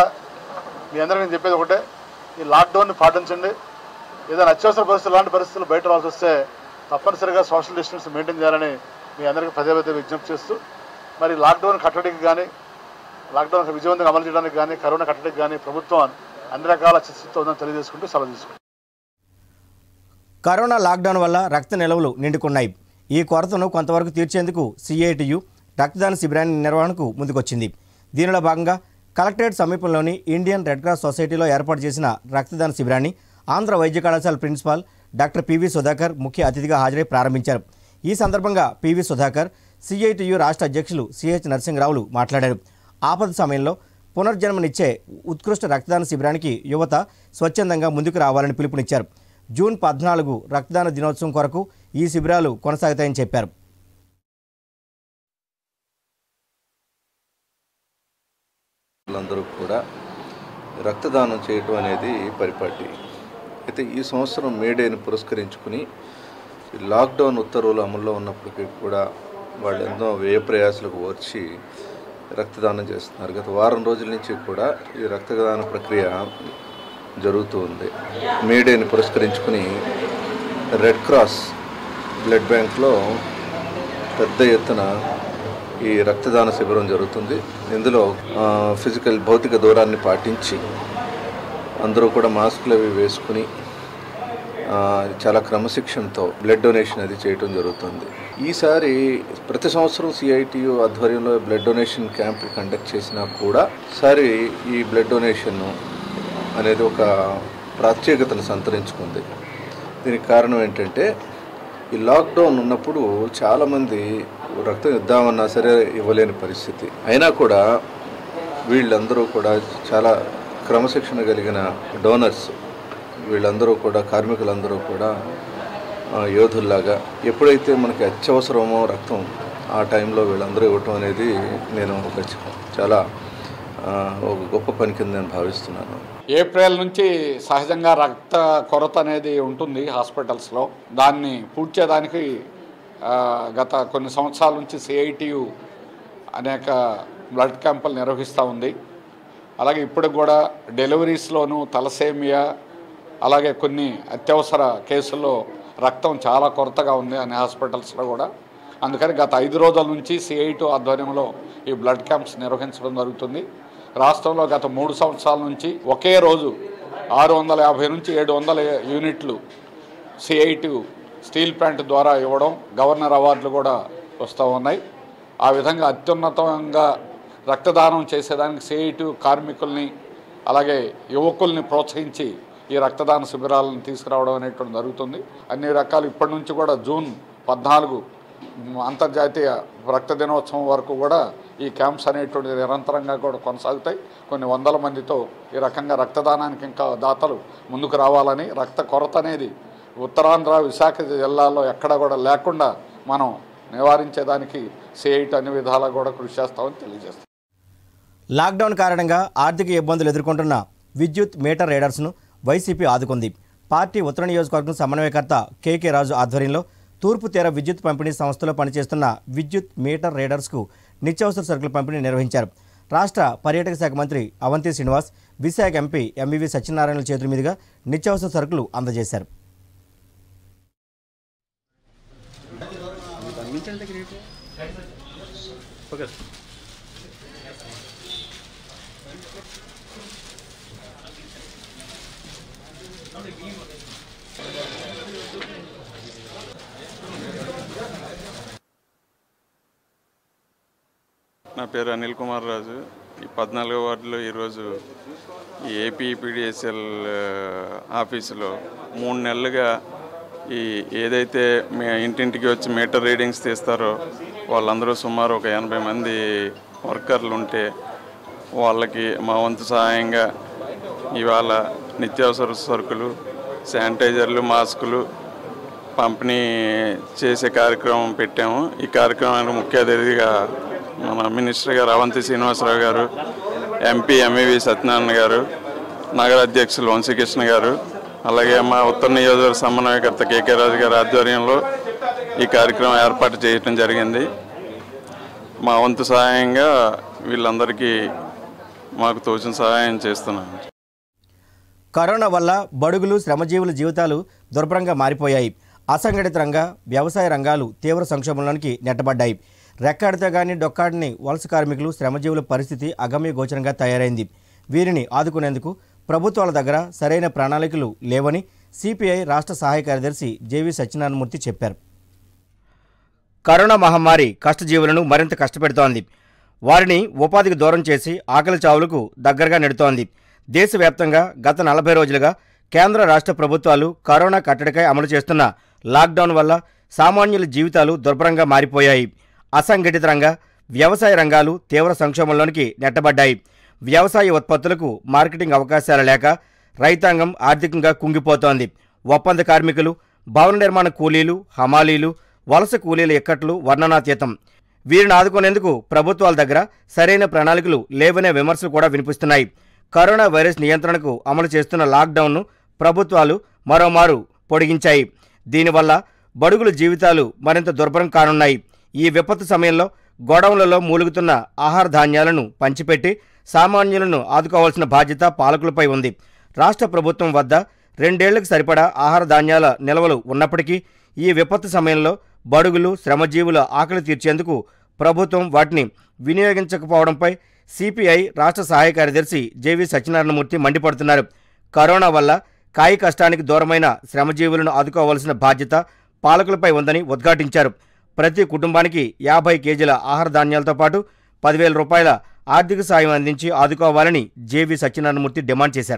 D: మీ అందరికీ నేను చెప్పేది ఒకటే ఈ లాక్డౌన్ని పాటించండి ఏదైనా అత్యవసర పరిస్థితులు లాంటి పరిస్థితులు బయట రావాల్సి వస్తే తప్పనిసరిగా సోషల్ డిస్టెన్స్ మెయింటైన్ చేయాలని మీ అందరికీ పదే పదే విజ్ఞప్తి చేస్తూ మరి లాక్డౌన్ కట్టడికి కానీ లాక్డౌన్ విజయవంతంగా అమలు చేయడానికి కానీ కరోనా కట్టడికి కానీ ప్రభుత్వం అన్ని రకాల చిత్తుతో ఉందని తెలియజేసుకుంటూ సెలవు తీసుకుంటాం
A: కరోనా లాక్డౌన్ వల్ల రక్త నిల్వలు నిండుకున్నాయి ఈ కొరతను కొంతవరకు తీర్చేందుకు సిఐటియు రక్తదాన శిబిరాన్ని నిర్వహణకు ముందుకొచ్చింది దీనిలో భాగంగా కలెక్టరేట్ సమీపంలోని ఇండియన్ రెడ్ క్రాస్ సొసైటీలో ఏర్పాటు చేసిన రక్తదాన శిబిరాన్ని ఆంధ్ర వైద్య కళాశాల ప్రిన్సిపాల్ డాక్టర్ పివి సుధాకర్ ముఖ్య అతిథిగా హాజరై ప్రారంభించారు ఈ సందర్భంగా పివి సుధాకర్ సిఐటియు రాష్ట్ర అధ్యక్షులు సిహెచ్ నరసింహరావులు మాట్లాడారు ఆపద సమయంలో పునర్జన్మనిచ్చే ఉత్కృష్ట రక్తదాన శిబిరానికి యువత స్వచ్ఛందంగా ముందుకు రావాలని పిలుపునిచ్చారు జూన్ పద్నాలుగు రక్తదాన దినోత్సవం కొరకు ఈ శిబిరాలు కొనసాగుతాయని చెప్పారు
K: అందరూ కూడా రక్తదానం చేయటం అనేది పరిపాటి అయితే ఈ సంవత్సరం మేడేని పురస్కరించుకుని ఈ లాక్డౌన్ ఉత్తర్వులు అమల్లో ఉన్నప్పటికీ కూడా వాళ్ళు ఎన్నో వ్యయ ప్రయాసాలకు వచ్చి రక్తదానం చేస్తున్నారు గత వారం రోజుల నుంచి కూడా ఈ రక్తదాన ప్రక్రియ జరుగుతూ ఉంది మేడేని పురస్కరించుకుని రెడ్ క్రాస్ బ్లడ్ బ్యాంక్లో పెద్ద ఎత్తున ఈ రక్తదాన శిబిరం జరుగుతుంది ఇందులో ఆ, ఫిజికల్ భౌతిక దూరాన్ని పాటించి అందరూ కూడా మాస్కులు అవి వేసుకుని ఆ, చాలా క్రమశిక్షణతో బ్లడ్ డొనేషన్ అది చేయటం జరుగుతుంది ఈసారి ప్రతి సంవత్సరం సిఐటియు ఆధ్వర్యంలో బ్లడ్ డొనేషన్ క్యాంపులు కండక్ట్ చేసినా కూడా ఈసారి ఈ బ్లడ్ డొనేషన్ అనేది ఒక ప్రత్యేకతను సంతరించుకుంది దీనికి కారణం ఏంటంటే ఈ లాక్డౌన్ ఉన్నప్పుడు చాలామంది రక్తం ఇద్దామన్నా సరే ఇవ్వలేని పరిస్థితి అయినా కూడా వీళ్ళందరూ కూడా చాలా క్రమశిక్షణ కలిగిన డోనర్స్ వీళ్ళందరూ కూడా కార్మికులందరూ కూడా ఆ, యోధుల్లాగా ఎప్పుడైతే మనకి అత్యవసరమో రక్తం ఆ టైంలో వీళ్ళందరూ ఇవ్వటం అనేది నేను ఒక చ- చాలా ఆ, ఒక గొప్ప పని కింద నేను భావిస్తున్నాను
L: ఏప్రిల్ నుంచి సహజంగా రక్త కొరత అనేది ఉంటుంది హాస్పిటల్స్లో దాన్ని పూడ్చేదానికి ఆ, గత కొన్ని సంవత్సరాల నుంచి సిఐటియు అనేక బ్లడ్ క్యాంపులు నిర్వహిస్తూ ఉంది అలాగే ఇప్పుడు కూడా డెలివరీస్లోనూ తలసేమియా అలాగే కొన్ని అత్యవసర కేసుల్లో రక్తం చాలా కొరతగా ఉంది అనే హాస్పిటల్స్లో కూడా అందుకని గత ఐదు రోజుల నుంచి సిఐటి ఆధ్వర్యంలో ఈ బ్లడ్ క్యాంప్స్ నిర్వహించడం జరుగుతుంది రాష్ట్రంలో గత మూడు సంవత్సరాల నుంచి ఒకే రోజు ఆరు వందల యాభై నుంచి ఏడు వందల యూనిట్లు సిఐటి స్టీల్ ప్లాంట్ ద్వారా ఇవ్వడం గవర్నర్ అవార్డులు కూడా వస్తూ ఉన్నాయి ఆ విధంగా అత్యున్నతంగా రక్తదానం చేసేదానికి సిఐటి కార్మికుల్ని అలాగే యువకుల్ని ప్రోత్సహించి ఈ రక్తదాన శిబిరాలను తీసుకురావడం అనేటువంటి జరుగుతుంది అన్ని రకాలు ఇప్పటి నుంచి కూడా జూన్ పద్నాలుగు మ్, అంతర్జాతీయ రక్త దినోత్సవం వరకు కూడా ఈ క్యాంప్స్ అనేటువంటిది నిరంతరంగా కూడా కొనసాగుతాయి కొన్ని వందల మందితో ఈ రకంగా రక్తదానానికి ఇంకా దాతలు ముందుకు రావాలని రక్త కొరత అనేది ఉత్తరాంధ్ర విశాఖ జిల్లాలో ఎక్కడ కూడా లేకుండా మనం నివారించేదానికి సిఐటి అన్ని విధాలా కూడా కృషి చేస్తామని తెలియజేస్తాం
A: లాక్డౌన్ కారణంగా ఆర్థిక ఇబ్బందులు ఎదుర్కొంటున్న విద్యుత్ మీటర్ రీడర్స్ను వైసీపీ ఆదుకుంది పార్టీ ఉత్తర నియోజకవర్గం సమన్వయకర్త కేకే రాజు ఆధ్వర్యంలో తూర్పు తీర విద్యుత్ పంపిణీ సంస్థలో పనిచేస్తున్న విద్యుత్ మీటర్ రీడర్స్కు నిత్యావసర సరుకుల పంపిణీ నిర్వహించారు రాష్ట్ర పర్యాటక శాఖ మంత్రి అవంతి శ్రీనివాస్ విశాఖ ఎంపీ ఎంవివి సత్యనారాయణ చేతుల మీదుగా నిత్యావసర సరుకులు అందజేశారు
M: నా పేరు అనిల్ కుమార్ రాజు ఈ పద్నాలుగో వార్డులో ఈరోజు ఈ ఏపీపీడిఎస్ఎల్ ఆఫీసులో మూడు నెలలుగా ఈ ఏదైతే మీ ఇంటింటికి వచ్చి మీటర్ రీడింగ్స్ తీస్తారో వాళ్ళందరూ సుమారు ఒక ఎనభై మంది వర్కర్లు ఉంటే వాళ్ళకి మా వంతు సహాయంగా ఇవాళ నిత్యావసర సరుకులు శానిటైజర్లు మాస్కులు పంపిణీ చేసే కార్యక్రమం పెట్టాము ఈ కార్యక్రమానికి ముఖ్య అతిథిగా మన మినిస్టర్ గారు అవంతి శ్రీనివాసరావు గారు ఎంపీ ఎంఈవి సత్యనారాయణ గారు నగర అధ్యక్షులు వంశీకృష్ణ గారు అలాగే మా ఉత్తర నియోజకవర్గ సమన్వయకర్త కేకే రాజు గారి ఆధ్వర్యంలో ఈ కార్యక్రమం ఏర్పాటు చేయటం జరిగింది మా వంతు సహాయంగా వీళ్ళందరికీ మాకు తోచిన సహాయం చేస్తున్నాను
A: కరోనా వల్ల బడుగులు శ్రమజీవుల జీవితాలు దుర్భరంగా మారిపోయాయి అసంఘటిత రంగ వ్యవసాయ రంగాలు తీవ్ర సంక్షోభంలోనికి నెట్టబడ్డాయి రెక్కాడితే గాని డొక్కాడిని వలస కార్మికులు శ్రమజీవుల పరిస్థితి అగమ్య గోచరంగా తయారైంది వీరిని ఆదుకునేందుకు ప్రభుత్వాల దగ్గర సరైన ప్రణాళికలు లేవని సిపిఐ రాష్ట్ర సహాయ కార్యదర్శి జేవి సత్యనారాయణమూర్తి చెప్పారు కరోనా మహమ్మారి కష్టజీవులను మరింత కష్టపెడుతోంది వారిని ఉపాధికి దూరం చేసి ఆకలి చావులకు దగ్గరగా నెడుతోంది దేశవ్యాప్తంగా గత నలభై రోజులుగా కేంద్ర రాష్ట్ర ప్రభుత్వాలు కరోనా కట్టడికై అమలు చేస్తున్న లాక్డౌన్ వల్ల సామాన్యుల జీవితాలు దుర్భరంగా మారిపోయాయి అసంఘటిత రంగ వ్యవసాయ రంగాలు తీవ్ర సంక్షోభంలోనికి నెట్టబడ్డాయి వ్యవసాయ ఉత్పత్తులకు మార్కెటింగ్ అవకాశాలు లేక రైతాంగం ఆర్థికంగా కుంగిపోతోంది ఒప్పంద కార్మికులు భవన నిర్మాణ కూలీలు హమాలీలు వలస కూలీల ఇక్కట్లు వర్ణనాతీతం వీరిని ఆదుకునేందుకు ప్రభుత్వాల దగ్గర సరైన ప్రణాళికలు లేవనే విమర్శలు కూడా వినిపిస్తున్నాయి కరోనా వైరస్ నియంత్రణకు అమలు చేస్తున్న లాక్డౌన్ను ప్రభుత్వాలు మరోమారు పొడిగించాయి దీనివల్ల బడుగుల జీవితాలు మరింత దుర్భరం కానున్నాయి ఈ విపత్తు సమయంలో గోడౌన్లలో మూలుగుతున్న ఆహార ధాన్యాలను పంచిపెట్టి సామాన్యులను ఆదుకోవాల్సిన బాధ్యత పాలకులపై ఉంది రాష్ట్ర ప్రభుత్వం వద్ద రెండేళ్లకు సరిపడా ఆహార ధాన్యాల నిల్వలు ఉన్నప్పటికీ ఈ విపత్తు సమయంలో బడుగులు శ్రమజీవుల ఆకలి తీర్చేందుకు ప్రభుత్వం వాటిని వినియోగించకపోవడంపై సిపిఐ రాష్ట్ర సహాయ కార్యదర్శి జేవి సత్యనారాయణమూర్తి మండిపడుతున్నారు కరోనా వల్ల కాయ కష్టానికి దూరమైన శ్రమజీవులను ఆదుకోవాల్సిన బాధ్యత పాలకులపై ఉందని ఉద్ఘాటించారు ప్రతి కుటుంబానికి యాభై కేజీల ఆహార ధాన్యాలతో పాటు పదివేల రూపాయల ఆర్థిక సాయం అందించి ఆదుకోవాలని జేవి సత్యనారాయణమూర్తి డిమాండ్ చేశారు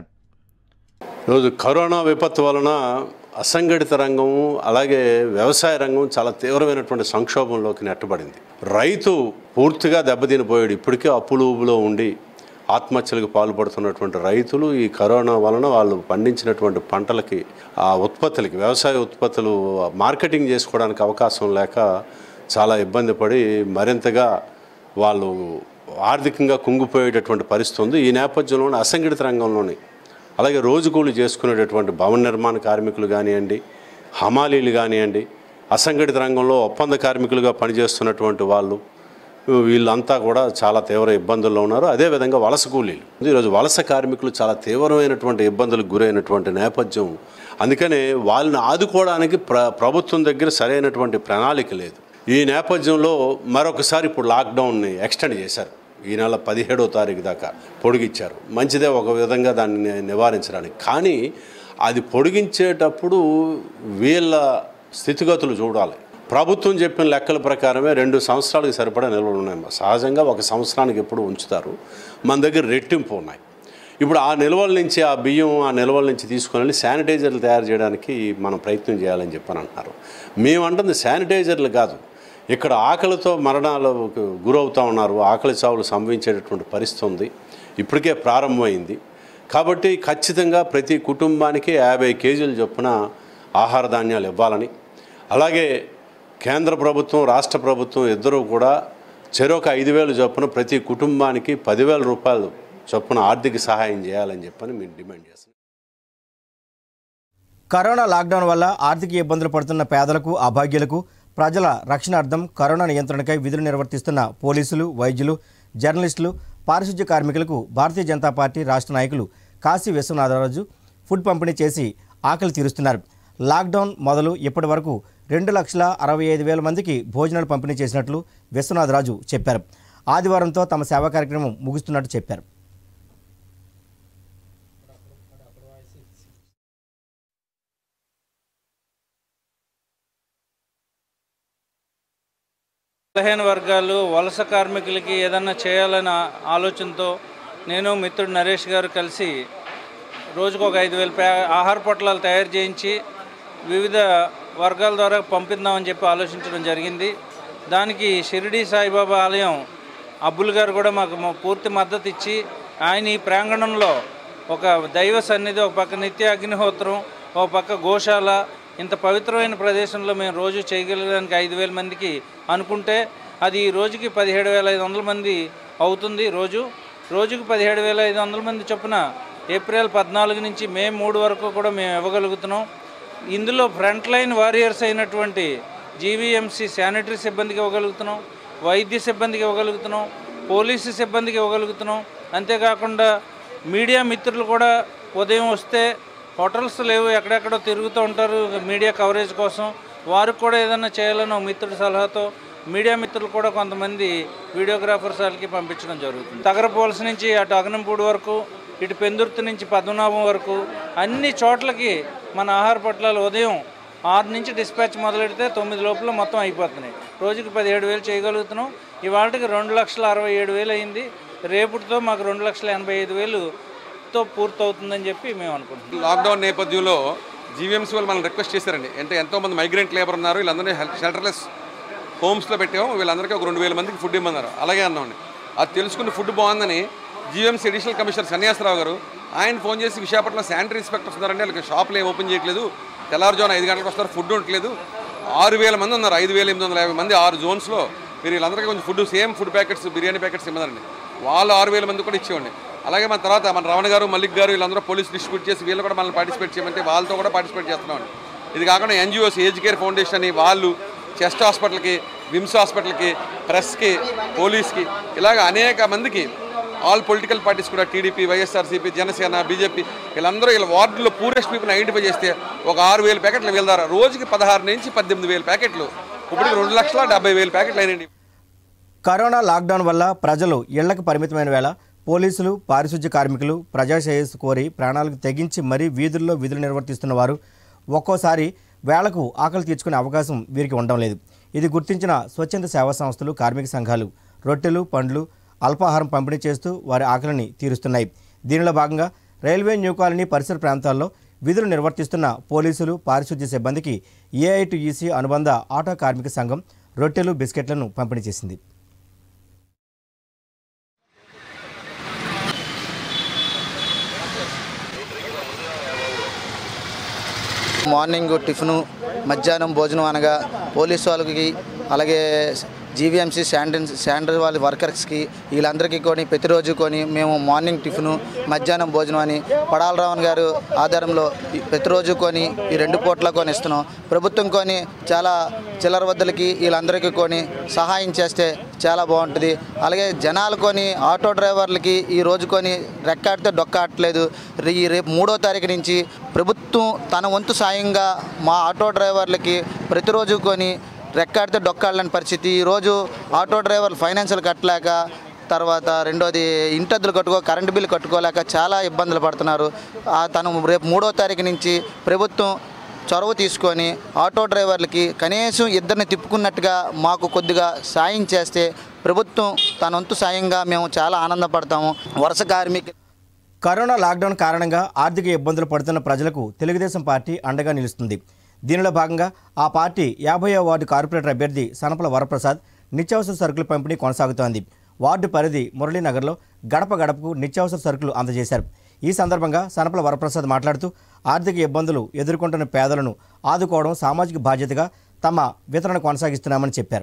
N: ఈరోజు కరోనా విపత్తు వలన అసంఘటిత రంగం అలాగే వ్యవసాయ రంగం చాలా తీవ్రమైనటువంటి సంక్షోభంలోకి నెట్టబడింది రైతు పూర్తిగా దెబ్బతినిపోయాడు ఇప్పటికే అప్పులు ఊబులో ఉండి ఆత్మహత్యలకు పాల్పడుతున్నటువంటి రైతులు ఈ కరోనా వలన వాళ్ళు పండించినటువంటి పంటలకి ఆ ఉత్పత్తులకి వ్యవసాయ ఉత్పత్తులు మార్కెటింగ్ చేసుకోవడానికి అవకాశం లేక చాలా ఇబ్బంది పడి మరింతగా వాళ్ళు ఆర్థికంగా కుంగిపోయేటటువంటి పరిస్థితి ఉంది ఈ నేపథ్యంలోనే అసంఘటిత రంగంలోని అలాగే రోజు కూలి చేసుకునేటటువంటి భవన నిర్మాణ కార్మికులు కానివ్వండి హమాలీలు కానివ్వండి అసంఘటిత రంగంలో ఒప్పంద కార్మికులుగా పనిచేస్తున్నటువంటి వాళ్ళు వీళ్ళంతా కూడా చాలా తీవ్ర ఇబ్బందుల్లో ఉన్నారు అదేవిధంగా వలస కూలీలు ఈరోజు వలస కార్మికులు చాలా తీవ్రమైనటువంటి ఇబ్బందులకు గురైనటువంటి నేపథ్యం అందుకనే వాళ్ళని ఆదుకోవడానికి ప్ర ప్రభుత్వం దగ్గర సరైనటువంటి ప్రణాళిక లేదు ఈ నేపథ్యంలో మరొకసారి ఇప్పుడు లాక్డౌన్ని ఎక్స్టెండ్ చేశారు ఈ నెల పదిహేడో తారీఖు దాకా పొడిగించారు మంచిదే ఒక విధంగా దాన్ని ని- నివారించడానికి కానీ అది పొడిగించేటప్పుడు వీళ్ళ స్థితిగతులు చూడాలి ప్రభుత్వం చెప్పిన లెక్కల ప్రకారమే రెండు సంవత్సరాలకు సరిపడా నిల్వలు ఉన్నాయి సహజంగా ఒక సంవత్సరానికి ఎప్పుడు ఉంచుతారు మన దగ్గర రెట్టింపు ఉన్నాయి ఇప్పుడు ఆ నిల్వల నుంచి ఆ బియ్యం ఆ నిల్వల నుంచి తీసుకొని వెళ్ళి శానిటైజర్లు తయారు చేయడానికి మనం ప్రయత్నం చేయాలని చెప్పని అంటున్నారు మేము అంటుంది శానిటైజర్లు కాదు ఇక్కడ ఆకలితో మరణాలకు గురవుతూ ఉన్నారు ఆకలి చావులు సంభవించేటటువంటి పరిస్థితి ఉంది ఇప్పటికే ప్రారంభమైంది కాబట్టి ఖచ్చితంగా ప్రతి కుటుంబానికి యాభై కేజీల చొప్పున ఆహార ధాన్యాలు ఇవ్వాలని అలాగే కేంద్ర ప్రభుత్వం రాష్ట్ర ప్రభుత్వం ఇద్దరూ కూడా చెరొక ఐదు వేలు చొప్పున ప్రతి కుటుంబానికి పదివేల రూపాయలు చొప్పున ఆర్థిక సహాయం చేయాలని చెప్పని మేము డిమాండ్ చేస్తున్నాం
A: కరోనా లాక్డౌన్ వల్ల ఆర్థిక ఇబ్బందులు పడుతున్న పేదలకు అభాగ్యులకు ప్రజల రక్షణార్థం కరోనా నియంత్రణకై విధులు నిర్వర్తిస్తున్న పోలీసులు వైద్యులు జర్నలిస్టులు పారిశుధ్య కార్మికులకు భారతీయ జనతా పార్టీ రాష్ట్ర నాయకులు కాశీ విశ్వనాథరాజు ఫుడ్ పంపిణీ చేసి ఆకలి తీరుస్తున్నారు లాక్డౌన్ మొదలు ఇప్పటి వరకు రెండు లక్షల అరవై ఐదు వేల మందికి భోజనాలు పంపిణీ చేసినట్లు విశ్వనాథరాజు చెప్పారు ఆదివారంతో తమ సేవా కార్యక్రమం ముగుస్తున్నట్టు చెప్పారు
O: బలహీన వర్గాలు వలస కార్మికులకి ఏదన్నా చేయాలన్న ఆలోచనతో నేను మిత్రుడు నరేష్ గారు కలిసి రోజుకు ఒక ఐదు వేల ప్యా ఆహార పొట్లాలు తయారు చేయించి వివిధ వర్గాల ద్వారా పంపిద్దామని చెప్పి ఆలోచించడం జరిగింది దానికి షిరిడి సాయిబాబా ఆలయం అబ్బుల్ గారు కూడా మాకు మా పూర్తి మద్దతు ఇచ్చి ఆయన ఈ ప్రాంగణంలో ఒక దైవ సన్నిధి ఒక పక్క నిత్య అగ్నిహోత్రం ఒక పక్క గోశాల ఇంత పవిత్రమైన ప్రదేశంలో మేము రోజు చేయగలడానికి ఐదు వేల మందికి అనుకుంటే అది ఈ రోజుకి పదిహేడు వేల ఐదు వందల మంది అవుతుంది రోజు రోజుకి పదిహేడు వేల ఐదు వందల మంది చొప్పున ఏప్రిల్ పద్నాలుగు నుంచి మే మూడు వరకు కూడా మేము ఇవ్వగలుగుతున్నాం ఇందులో ఫ్రంట్ లైన్ వారియర్స్ అయినటువంటి జీవీఎంసీ శానిటరీ సిబ్బందికి ఇవ్వగలుగుతున్నాం వైద్య సిబ్బందికి ఇవ్వగలుగుతున్నాం పోలీసు సిబ్బందికి ఇవ్వగలుగుతున్నాం అంతేకాకుండా మీడియా మిత్రులు కూడా ఉదయం వస్తే హోటల్స్ లేవు ఎక్కడెక్కడో తిరుగుతూ ఉంటారు మీడియా కవరేజ్ కోసం వారికి కూడా ఏదైనా చేయాలని ఒక మిత్రుడి సలహాతో మీడియా మిత్రులు కూడా కొంతమంది వీడియోగ్రాఫర్స్ వాళ్ళకి పంపించడం జరుగుతుంది తగరపోల్స్ నుంచి అటు అగనంపూడి వరకు ఇటు పెందుర్తి నుంచి పద్మనాభం వరకు అన్ని చోట్లకి మన ఆహార పొట్లాలు ఉదయం ఆరు నుంచి డిస్పాచ్ మొదలెడితే తొమ్మిది లోపల మొత్తం అయిపోతున్నాయి రోజుకి పదిహేడు వేలు చేయగలుగుతున్నాం ఇవాళకి రెండు లక్షల అరవై ఏడు వేలు అయింది రేపుటితో మాకు రెండు లక్షల ఎనభై ఐదు వేలుతో పూర్తవుతుందని చెప్పి మేము అనుకుంటున్నాం
P: లాక్డౌన్ నేపథ్యంలో జీవీఎంసీ వాళ్ళు మనం రిక్వెస్ట్ చేశారండి అంటే ఎంతోమంది మైగ్రెంట్ లేబర్ ఉన్నారు వీళ్ళందరినీ హెల్త్ షెల్టర్లెస్ హోమ్స్లో పెట్టాము వీళ్ళందరికీ ఒక రెండు వేల మందికి ఫుడ్ ఇమ్మన్నారు అలాగే అన్నామండి అది తెలుసుకుని ఫుడ్ బాగుందని జీవీఎంసీ అడిషనల్ కమిషనర్ సన్యాసరావు గారు ఆయన ఫోన్ చేసి విశాఖపట్నం శానిటరీ ఇన్స్పెక్టర్స్ ఉన్నారండి వాళ్ళకి షాపులు ఏం ఓపెన్ చేయట్లేదు తెల్లారుజామున ఐదు గంటలకు వస్తారు ఫుడ్ ఉండట్లేదు ఆరు వేల మంది ఉన్నారు ఐదు వేల ఎనిమిది వందల యాభై మంది ఆరు జోన్స్లో మీరు వీళ్ళందరికీ కొంచెం food same food packets biryani packets ఇమ్మన్నారండి వాళ్ళు ఆరు వేల మంది కూడా ఇచ్చేవాడి అలాగే మన తర్వాత మన రమణ గారు మల్లిక్ గారు వీళ్ళందరూ పోలీస్ డిస్ట్రిబ్యూట్ చేసి వీళ్ళు కూడా మనల్ని పార్టిసిపేట్ చేయమంటే వాళ్ళతో కూడా పార్టిసిపేట్ చేస్తున్నామండి ఇది కాకుండా ఎన్జిఓస్ ఏజ్ కేర్ ఫౌండేషన్ అని వాళ్ళు చెస్ట్ హాస్పిటల్కి విమ్స్ హాస్పిటల్కి ప్రెస్కి పోలీస్కి ఇలాగ అనేక మందికి ఆల్ పొలిటికల్ పార్టీస్ కూడా టీడీపీ వైఎస్ఆర్సీపీ జనసేన బీజేపీ వీళ్ళందరూ వీళ్ళ వార్డులో పూరెస్ట్ పీపుల్ని ఐడెంటిఫై చేస్తే ఒక ఆరు వేల ప్యాకెట్లు వీళ్ళ ద్వారా రోజుకి పదహారు నుంచి పద్దెనిమిది వేల ప్యాకెట్లు ఇప్పుడు రెండు లక్షల డెబ్బై వేల ప్యాకెట్లు అయినాయండి
A: కరోనా లాక్డౌన్ వల్ల ప్రజలు ఇళ్లకు పరిమితమైన వేళ పోలీసులు పారిశుధ్య కార్మికులు ప్రజా శ్రేయస్సు కోరి ప్రాణాలకు తెగించి మరీ వీధుల్లో విధులు నిర్వర్తిస్తున్న వారు ఒక్కోసారి వేళకు ఆకలి తీర్చుకునే అవకాశం వీరికి ఉండడం లేదు ఇది గుర్తించిన స్వచ్ఛంద సేవా సంస్థలు కార్మిక సంఘాలు రొట్టెలు పండ్లు అల్పాహారం పంపిణీ చేస్తూ వారి ఆకలిని తీరుస్తున్నాయి దీనిలో భాగంగా రైల్వే న్యూ కాలనీ పరిసర ప్రాంతాల్లో విధులు నిర్వర్తిస్తున్న పోలీసులు పారిశుధ్య సిబ్బందికి ఏఐటిఈసి అనుబంధ ఆటో కార్మిక సంఘం రొట్టెలు బిస్కెట్లను పంపిణీ చేసింది
Q: మార్నింగ్ టిఫిను మధ్యాహ్నం భోజనం అనగా పోలీస్ వాళ్ళకి అలాగే జీవీఎంసీ శానిటరీ శానిటరీ వాళ్ళ వర్కర్స్కి వీళ్ళందరికీ కొని ప్రతిరోజు కొని మేము మార్నింగ్ టిఫిను మధ్యాహ్నం భోజనం అని పడాలరావణ్ గారు ఆధారంలో ఈ ప్రతిరోజు కొని ఈ రెండు పూట్ల కొని ఇస్తున్నాం ప్రభుత్వం కొని చాలా చిల్లర వద్దలకి వీళ్ళందరికీ కొని సహాయం చేస్తే చాలా బాగుంటుంది అలాగే జనాలు కొని ఆటో డ్రైవర్లకి ఈ రోజు కొని రెక్కాడితే డొక్కాడట్లేదు ఈ రేపు మూడో తారీఖు నుంచి ప్రభుత్వం తన వంతు సాయంగా మా ఆటో డ్రైవర్లకి ప్రతిరోజు కొని రెక్కాడితే డొక్కాడలేని పరిస్థితి ఈరోజు ఆటో డ్రైవర్లు ఫైనాన్షియల్ కట్టలేక తర్వాత రెండోది ఇంటద్దులు కట్టుకో కరెంటు బిల్లు కట్టుకోలేక చాలా ఇబ్బందులు పడుతున్నారు ఆ తను రేపు మూడో తారీఖు నుంచి ప్రభుత్వం చొరవ తీసుకొని ఆటో డ్రైవర్లకి కనీసం ఇద్దరిని తిప్పుకున్నట్టుగా మాకు కొద్దిగా సాయం చేస్తే ప్రభుత్వం తన వంతు సాయంగా మేము చాలా ఆనందపడతాము వరుస కార్మిక
A: కరోనా లాక్డౌన్ కారణంగా ఆర్థిక ఇబ్బందులు పడుతున్న ప్రజలకు తెలుగుదేశం పార్టీ అండగా నిలుస్తుంది దీనిలో భాగంగా ఆ పార్టీ యాభైవ వార్డు కార్పొరేటర్ అభ్యర్థి సనపల వరప్రసాద్ నిత్యావసర సరుకుల పంపిణీ కొనసాగుతోంది వార్డు పరిధి మురళీనగర్లో గడప గడపకు నిత్యావసర సరుకులు అందజేశారు ఈ సందర్భంగా సనపల వరప్రసాద్ మాట్లాడుతూ ఆర్థిక ఇబ్బందులు ఎదుర్కొంటున్న పేదలను ఆదుకోవడం సామాజిక బాధ్యతగా తమ వితరణ కొనసాగిస్తున్నామని చెప్పారు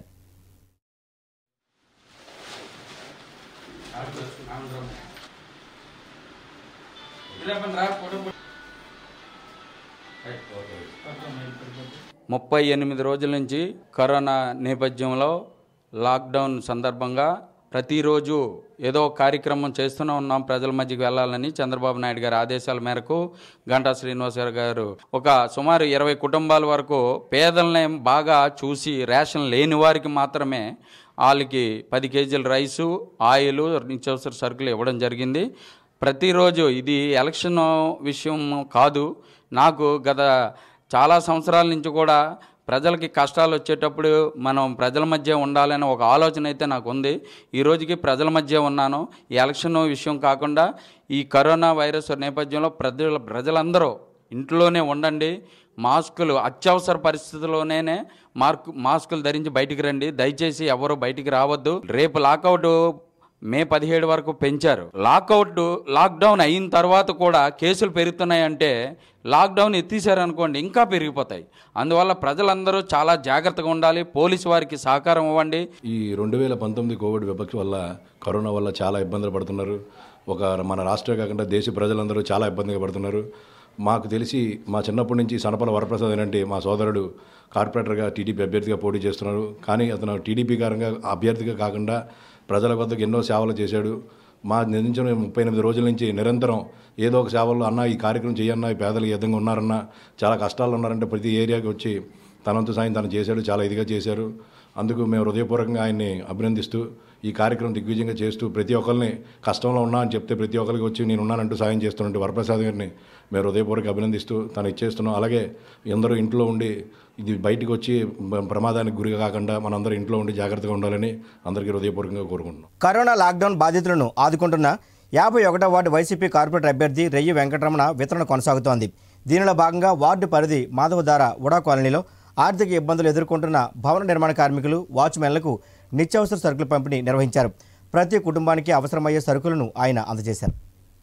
R: ముప్పై ఎనిమిది రోజుల నుంచి కరోనా నేపథ్యంలో లాక్డౌన్ సందర్భంగా ప్రతిరోజు ఏదో ఒక కార్యక్రమం చేస్తూనే ఉన్నాం ప్రజల మధ్యకి వెళ్ళాలని చంద్రబాబు నాయుడు గారి ఆదేశాల మేరకు గంటా శ్రీనివాసరావు గారు ఒక సుమారు ఇరవై కుటుంబాల వరకు పేదల్ని బాగా చూసి రేషన్ లేని వారికి మాత్రమే వాళ్ళకి పది కేజీల రైసు ఆయిల్ నిత్యావసర సరుకులు ఇవ్వడం జరిగింది ప్రతిరోజు ఇది ఎలక్షన్ విషయం కాదు నాకు గత చాలా సంవత్సరాల నుంచి కూడా ప్రజలకి కష్టాలు వచ్చేటప్పుడు మనం ప్రజల మధ్య ఉండాలనే ఒక ఆలోచన అయితే నాకు ఉంది ఈ రోజుకి ప్రజల మధ్య ఉన్నాను ఈ ఎలక్షన్ విషయం కాకుండా ఈ కరోనా వైరస్ నేపథ్యంలో ప్రజల ప్రజలందరూ ఇంట్లోనే ఉండండి మాస్కులు అత్యవసర పరిస్థితుల్లోనే మార్కు మాస్కులు ధరించి బయటికి రండి దయచేసి ఎవరు బయటికి రావద్దు రేపు లాకౌట్ మే పదిహేడు వరకు పెంచారు లాకౌట్ లాక్డౌన్ అయిన తర్వాత కూడా కేసులు పెరుగుతున్నాయంటే లాక్డౌన్ ఎత్తేసారనుకోండి ఇంకా పెరిగిపోతాయి అందువల్ల ప్రజలందరూ చాలా జాగ్రత్తగా ఉండాలి పోలీసు వారికి సహకారం ఇవ్వండి
S: ఈ రెండు వేల పంతొమ్మిది కోవిడ్ విపక్ష వల్ల కరోనా వల్ల చాలా ఇబ్బందులు పడుతున్నారు ఒక మన రాష్ట్రమే కాకుండా దేశ ప్రజలందరూ చాలా ఇబ్బందిగా పడుతున్నారు మాకు తెలిసి మా చిన్నప్పటి నుంచి సనపల వరప్రసాద్ ఏంటంటే మా సోదరుడు కార్పొరేటర్గా టీడీపీ అభ్యర్థిగా పోటీ చేస్తున్నారు కానీ అతను టీడీపీ కారంగా అభ్యర్థిగా కాకుండా ప్రజల వద్దకు ఎన్నో సేవలు చేశాడు మా నిర్ణయించిన ముప్పై ఎనిమిది రోజుల నుంచి నిరంతరం ఏదో ఒక సేవల్లో అన్న ఈ కార్యక్రమం చేయన్నా ఈ పేదలు ఈ విధంగా ఉన్నారన్నా చాలా కష్టాలు ఉన్నారంటే ప్రతి ఏరియాకి వచ్చి తనంతు సాయం తను చేశాడు చాలా ఇదిగా చేశారు అందుకు మేము హృదయపూర్వకంగా ఆయన్ని అభినందిస్తూ ఈ కార్యక్రమం దిగ్విజయంగా చేస్తూ ప్రతి ఒక్కరిని కష్టంలో ఉన్నా అని చెప్తే ప్రతి ఒక్కరికి వచ్చి నేను ఉన్నానంటూ సాయం చేస్తున్నట్టు వరప్రసాద్ గారిని మేము హృదయపూర్వక అభినందిస్తూ తను ఇచ్చేస్తున్నాం అలాగే అందరూ ఇంట్లో ఉండి ఇది బయటకు వచ్చి బ- ప్రమాదానికి గురి కాకుండా మనందరూ ఇంట్లో ఉండి జాగ్రత్తగా ఉండాలని అందరికీ హృదయపూర్వకంగా కోరుకుంటున్నాం
A: కరోనా లాక్డౌన్ బాధితులను ఆదుకుంటున్న యాభై ఒకటో వార్డు వైసీపీ కార్పొరేటర్ అభ్యర్థి రెయ్యి వెంకటరమణ వితరణ కొనసాగుతోంది దీనిలో భాగంగా వార్డు పరిధి మాధవధార ఉడా కాలనీలో ఆర్థిక ఇబ్బందులు ఎదుర్కొంటున్న భవన నిర్మాణ కార్మికులు వాచ్మెన్లకు నిత్యావసర సరుకుల పంపిణీ నిర్వహించారు ప్రతి కుటుంబానికి అవసరమయ్యే సరుకులను ఆయన అందజేశారు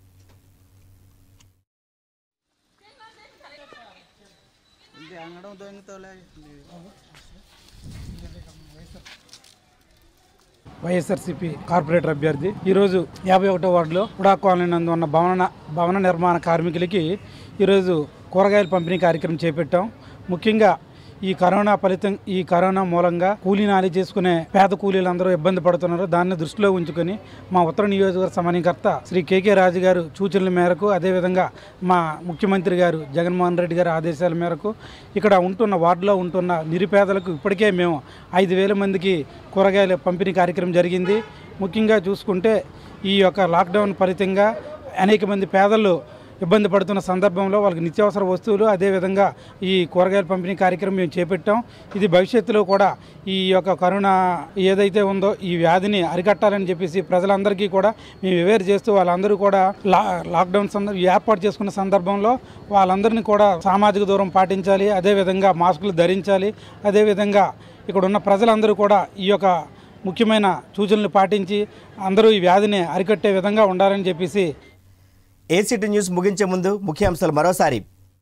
T: వైఎస్ఆర్సీపీ కార్పొరేటర్ అభ్యర్థి ఈరోజు యాభై ఒకటో వార్డులో ఉడా కాలనీ నందు ఉన్న భవన భవన నిర్మాణ కార్మికులకి ఈరోజు కూరగాయల పంపిణీ కార్యక్రమం చేపట్టాం ముఖ్యంగా ఈ కరోనా ఫలితం ఈ కరోనా మూలంగా కూలీ నాలి చేసుకునే పేద కూలీలందరూ ఇబ్బంది పడుతున్నారు దాన్ని దృష్టిలో ఉంచుకొని మా ఉత్తర నియోజకవర్గ సమన్వయకర్త శ్రీ కేకే రాజు గారు సూచనల మేరకు అదేవిధంగా మా ముఖ్యమంత్రి గారు జగన్మోహన్ రెడ్డి గారి ఆదేశాల మేరకు ఇక్కడ ఉంటున్న వార్డులో ఉంటున్న నిరుపేదలకు ఇప్పటికే మేము ఐదు వేల మందికి కూరగాయల పంపిణీ కార్యక్రమం జరిగింది ముఖ్యంగా చూసుకుంటే ఈ యొక్క లాక్డౌన్ ఫలితంగా అనేక మంది పేదలు ఇబ్బంది పడుతున్న సందర్భంలో వాళ్ళకి నిత్యావసర వస్తువులు అదేవిధంగా ఈ కూరగాయల పంపిణీ కార్యక్రమం మేము చేపట్టాం ఇది భవిష్యత్తులో కూడా ఈ యొక్క కరోనా ఏదైతే ఉందో ఈ వ్యాధిని అరికట్టాలని చెప్పేసి ప్రజలందరికీ కూడా మేము అవేర్ చేస్తూ వాళ్ళందరూ కూడా లా లాక్డౌన్ సందర్భ ఏర్పాటు చేసుకున్న సందర్భంలో వాళ్ళందరినీ కూడా సామాజిక దూరం పాటించాలి అదేవిధంగా మాస్కులు ధరించాలి అదేవిధంగా ఇక్కడ ఉన్న ప్రజలందరూ కూడా ఈ యొక్క ముఖ్యమైన సూచనలు పాటించి అందరూ ఈ వ్యాధిని అరికట్టే విధంగా ఉండాలని చెప్పేసి
A: ఏసీటీ న్యూస్ ముగించే ముందు ముఖ్యాంశాలు మరోసారి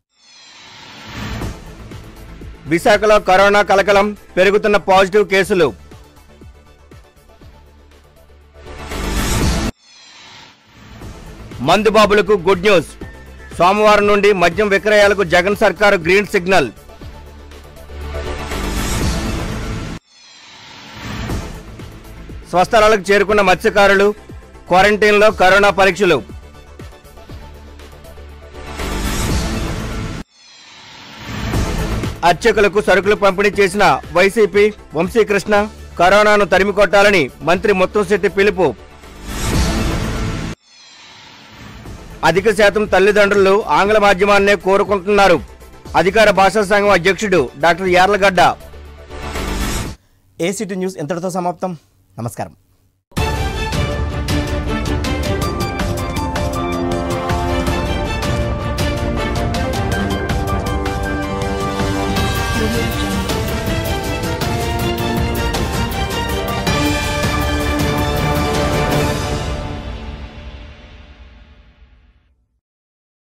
A: విశాఖలో కరోనా కలకలం పెరుగుతున్న పాజిటివ్ కేసులు మందుబాబులకు గుడ్ న్యూస్ సోమవారం నుండి మద్యం విక్రయాలకు జగన్ సర్కారు గ్రీన్ సిగ్నల్ స్వస్థలాలకు చేరుకున్న మత్స్యకారులు క్వారంటైన్లో కరోనా పరీక్షలు అర్చకులకు సరుకులు పంపిణీ చేసిన వైసీపీ వంశీకృష్ణ కరోనాను తరిమికొట్టాలని మంత్రి ముత్తంశెట్టి పిలుపు అధిక శాతం తల్లిదండ్రులు ఆంగ్ల మాధ్యమాన్నే కోరుకుంటున్నారు అధికార భాషా సంఘం అధ్యక్షుడు డాక్టర్ యార్లగడ్డ ఏసీటీ న్యూస్ ఇంతటితో సమాప్తం నమస్కారం